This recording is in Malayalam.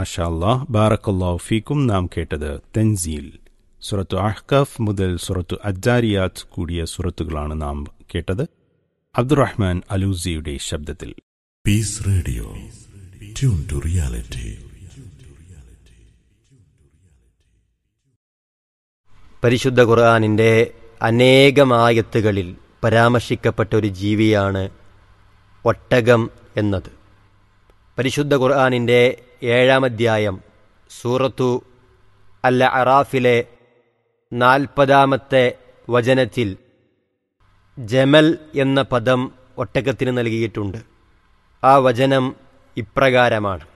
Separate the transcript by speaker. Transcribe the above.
Speaker 1: മാഷാ അല്ലാഹ് ബാറക്കല്ലാഹു ഫീക്കും നാം കേട്ടത് തെൻസീൽ സുറത്തു അഹ്കഫ് മുതൽ സുറത്തു അജാരിയാത്ത് കൂടിയ സുറത്തുകളാണ് നാം കേട്ടത് അബ്ദുറഹ്മാൻ അലൂസിയുടെ ശബ്ദത്തിൽ
Speaker 2: Peace Radio. Tune to reality.
Speaker 3: പരിശുദ്ധ ഖുർആാനിൻ്റെ അനേകമായത്തുകളിൽ പരാമർശിക്കപ്പെട്ട ഒരു ജീവിയാണ് ഒട്ടകം എന്നത് പരിശുദ്ധ ഖുർആാനിൻ്റെ ഏഴാം അധ്യായം സൂറത്തു അൽ അറാഫിലെ നാൽപ്പതാമത്തെ വചനത്തിൽ ജമൽ എന്ന പദം ഒട്ടകത്തിന് നൽകിയിട്ടുണ്ട് ആ വചനം ഇപ്രകാരമാണ്